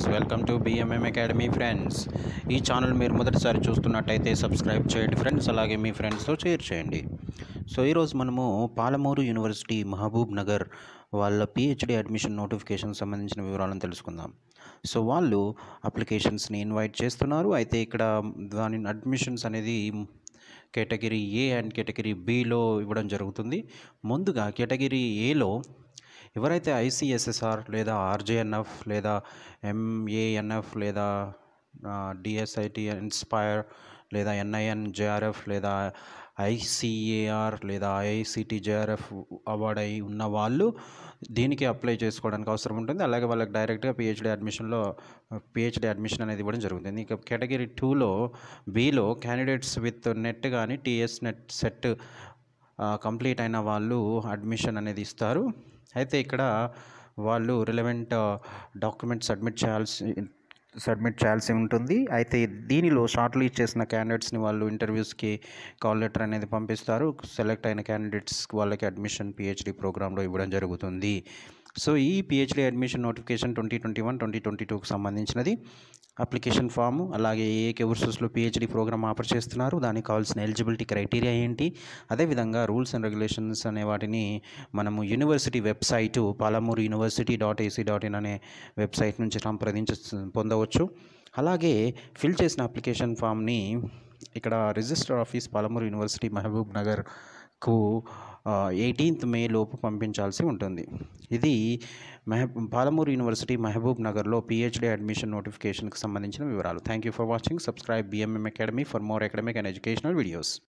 welcome to BMM academy friends ఈ channel మీరు మొదటిసారి చూస్తున్నట్టయితే సబ్స్క్రైబ్ చేయండి ఫ్రెండ్స్ అలాగే మీ ఫ్రెండ్స్తో షేర్ చేయండి సో ఈరోజు మనము పాలమూరు యూనివర్సిటీ మహబూబ్ నగర్ వాళ్ళ పిహెచ్డి అడ్మిషన్ నోటిఫికేషన్ సంబంధించిన వివరాలను తెలుసుకుందాం సో వాళ్ళు అప్లికేషన్స్ని ఇన్వైట్ చేస్తున్నారు అయితే ఇక్కడ దాని అడ్మిషన్స్ అనేది కేటగిరీ ఏ అండ్ కేటగిరీ బిలో ఇవ్వడం జరుగుతుంది ముందుగా కేటగిరీ ఏలో ఎవరైతే ఐసిఎస్ఎస్ఆర్ లేదా ఆర్జేఎన్ఎఫ్ లేదా ఎంఏఎన్ఎఫ్ లేదా డిఎస్ఐటి ఇన్స్పైర్ లేదా ఎన్ఐఎన్ జేఆర్ఎఫ్ లేదా ఐసిఏఆర్ లేదా ఐఐసిటి జేఆర్ఎఫ్ అవార్డ్ అయి ఉన్న వాళ్ళు దీనికి అప్లై చేసుకోవడానికి అవసరం ఉంటుంది అలాగే వాళ్ళకి డైరెక్ట్గా పిహెచ్డి అడ్మిషన్లో పిహెచ్డి అడ్మిషన్ అనేది ఇవ్వడం జరుగుతుంది ఇక కేటగిరీ టూలో బిలో క్యాండిడేట్స్ విత్ నెట్ కానీ టీఎస్ నెట్ సెట్ కంప్లీట్ అయిన వాళ్ళు అడ్మిషన్ అనేది ఇస్తారు అయితే ఇక్కడ వాళ్ళు రిలవెంట్ డాక్యుమెంట్ సబ్మిట్ చేయాల్సి సబ్మిట్ చేయాల్సి ఉంటుంది అయితే దీనిలో షార్ట్ లిస్ట్ చేసిన క్యాండిడేట్స్ని వాళ్ళు ఇంటర్వ్యూస్కి కాల్ లెటర్ అనేది పంపిస్తారు సెలెక్ట్ అయిన క్యాండిడేట్స్ వాళ్ళకి అడ్మిషన్ పిహెచ్డి ప్రోగ్రాంలో ఇవ్వడం జరుగుతుంది సో ఈ PhD admission notification twenty twenty one twenty twenty టూకి సంబంధించినది అప్లికేషన్ ఫాము అలాగే ఏ ఏ కోర్సెస్లో పిహెచ్డి ప్రోగ్రామ్ ఆఫర్ చేస్తున్నారు దానికి కావాల్సిన ఎలిజిబిలిటీ క్రైటీరియా ఏంటి అదేవిధంగా రూల్స్ అండ్ రెగ్యులేషన్స్ అనే వాటిని మనము university website Palamuru university dot AC dot in అనే వెబ్సైట్ నుంచి సంప్రదించ పొందవచ్చు అలాగే ఫిల్ చేసిన అప్లికేషన్ ఫామ్ని ఇక్కడ రిజిస్టర్ ఆఫీస్ పాలమూరు యూనివర్సిటీ మహబూబ్ నగర్కు ఎయిటీన్త్ మే లోపు పంపించాల్సి ఉంటుంది ఇది మెహ పాలమూరు యూనివర్సిటీ మహబూబ్ నగర్లో పిహెచ్డి అడ్మిషన్ నోటిఫికేషన్కి సంబంధించిన వివరాలు thank you for watching subscribe BMM academy for more academic and educational videos